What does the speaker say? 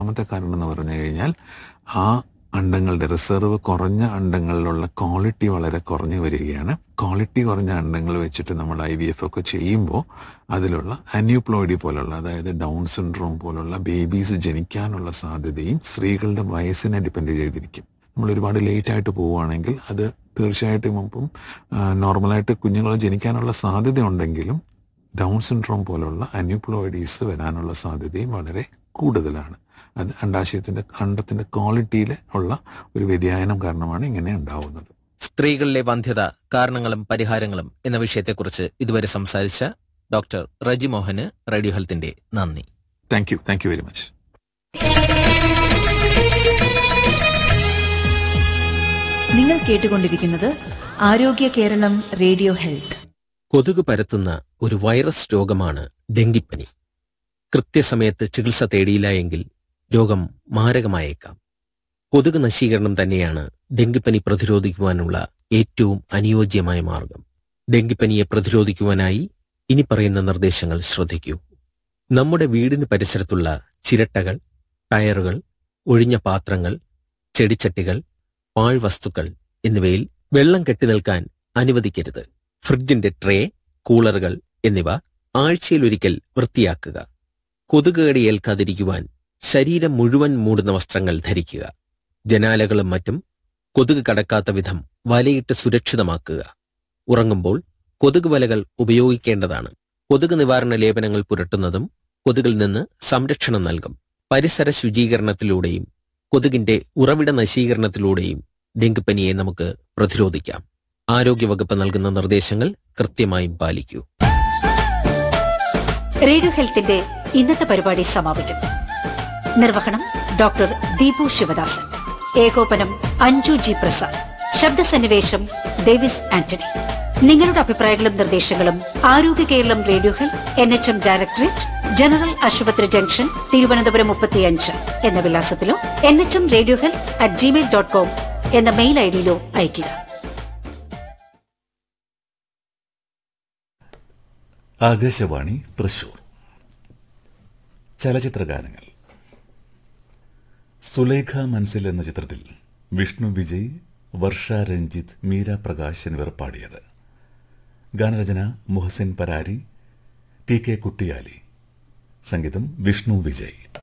രണ്ടാമത്തെ കാരണം എന്ന് പറഞ്ഞു കഴിഞ്ഞാൽ ആ അണ്ടങ്ങളുടെ റിസർവ് കുറഞ്ഞ അണ്ടങ്ങളിലുള്ള ക്വാളിറ്റി വളരെ കുറഞ്ഞു വരികയാണ് ക്വാളിറ്റി കുറഞ്ഞ അണ്ടങ്ങൾ വെച്ചിട്ട് നമ്മൾ ഐ വി എഫ് ഒക്കെ ചെയ്യുമ്പോൾ അതിലുള്ള അന്യൂപ്ലോയിഡി പോലുള്ള അതായത് ഡൗൺ സിൻഡ്രോം പോലുള്ള ബേബീസ് ജനിക്കാനുള്ള സാധ്യതയും സ്ത്രീകളുടെ വയസ്സിനെ ഡിപ്പെൻഡ് ചെയ്തിരിക്കും നമ്മൾ ഒരുപാട് ലേറ്റ് ആയിട്ട് പോവുകയാണെങ്കിൽ അത് തീർച്ചയായിട്ടും ഇപ്പം നോർമലായിട്ട് കുഞ്ഞുങ്ങൾ ജനിക്കാനുള്ള സാധ്യത ഉണ്ടെങ്കിലും ഡൗൺ സിൻഡ്രോം പോലുള്ള അന്യൂപ്ലോയിഡീസ് വരാനുള്ള സാധ്യതയും വളരെ കൂടുതലാണ് അത് അണ്ടാശയത്തിന്റെ അണ്ടത്തിന്റെ ക്വാളിറ്റിയിൽ ഉള്ള ഒരു വ്യതിയാനം കാരണമാണ് ഇങ്ങനെ ഉണ്ടാവുന്നത് സ്ത്രീകളിലെ വന്ധ്യത കാരണങ്ങളും പരിഹാരങ്ങളും എന്ന വിഷയത്തെക്കുറിച്ച് ഇതുവരെ സംസാരിച്ച ഡോക്ടർ റജി മോഹന് റേഡിയോ ഹെൽത്തിന്റെ നന്ദി thank you thank you very much നിങ്ങൾ കേട്ടുകൊണ്ടിരിക്കുന്നത് ആരോഗ്യ കേരളം റേഡിയോ ഹെൽത്ത് കൊതുക് പരത്തുന്ന ഒരു വൈറസ് രോഗമാണ് ഡെങ്കിപ്പനി കൃത്യസമയത്ത് ചികിത്സ തേടിയില്ല എങ്കിൽ രോഗം മാരകമായേക്കാം കൊതുക് നശീകരണം തന്നെയാണ് ഡെങ്കിപ്പനി പ്രതിരോധിക്കുവാനുള്ള ഏറ്റവും അനുയോജ്യമായ മാർഗം ഡെങ്കിപ്പനിയെ പ്രതിരോധിക്കുവാനായി ഇനി പറയുന്ന നിർദ്ദേശങ്ങൾ ശ്രദ്ധിക്കൂ നമ്മുടെ വീടിന് പരിസരത്തുള്ള ചിരട്ടകൾ ടയറുകൾ ഒഴിഞ്ഞ പാത്രങ്ങൾ ചെടിച്ചട്ടികൾ പാഴ്വസ്തുക്കൾ എന്നിവയിൽ വെള്ളം കെട്ടിനിൽക്കാൻ അനുവദിക്കരുത് ഫ്രിഡ്ജിന്റെ ട്രേ കൂളറുകൾ എന്നിവ ആഴ്ചയിലൊരിക്കൽ വൃത്തിയാക്കുക കൊതുകുകടി ഏൽക്കാതിരിക്കുവാൻ ശരീരം മുഴുവൻ മൂടുന്ന വസ്ത്രങ്ങൾ ധരിക്കുക ജനാലകളും മറ്റും കൊതുക് കടക്കാത്ത വിധം വലയിട്ട് സുരക്ഷിതമാക്കുക ഉറങ്ങുമ്പോൾ കൊതുക് വലകൾ ഉപയോഗിക്കേണ്ടതാണ് കൊതുക് നിവാരണ ലേപനങ്ങൾ പുരട്ടുന്നതും കൊതുകിൽ നിന്ന് സംരക്ഷണം നൽകും പരിസര ശുചീകരണത്തിലൂടെയും കൊതുകിന്റെ ഉറവിട നശീകരണത്തിലൂടെയും ഡെങ്കിപ്പനിയെ നമുക്ക് പ്രതിരോധിക്കാം ആരോഗ്യവകുപ്പ് നൽകുന്ന നിർദ്ദേശങ്ങൾ കൃത്യമായും പാലിക്കൂ റേഡിയോ ഹെൽത്തിന്റെ ഇന്നത്തെ പരിപാടി സമാപിക്കുന്നു നിർവഹണം ഡോക്ടർ ദീപു ശിവദാസൻ ഏകോപനം അഞ്ജു ജി പ്രസാദ് ശബ്ദസന്നിവേശം ഡേവിസ് ആന്റണി നിങ്ങളുടെ അഭിപ്രായങ്ങളും നിർദ്ദേശങ്ങളും ആരോഗ്യ Keralam radio health N H M directorate general ആശുപത്രി ജംഗ്ഷൻ തിരുവനന്തപുരം മുപ്പത്തിയഞ്ച് എന്ന വിലാസത്തിലോ N H M radio health at Gmail dot com എന്ന മെയിൽ ഐ ഡിയിലോ അയയ്ക്കുക ആകാശവാണി തൃശൂർ ചലച്ചിത്രഗാനങ്ങൾ സുലേഖ മൻസിൽ എന്ന ചിത്രത്തിൽ വിഷ്ണു വിജയ് വർഷ രഞ്ജിത്ത് മീര പ്രകാശ് എന്നിവർ പാടിയത് ഗാനരചന മുഹസിൻ പരാരി ടി കെ കുട്ടിയാലി സംഗീതം വിഷ്ണു വിജയ്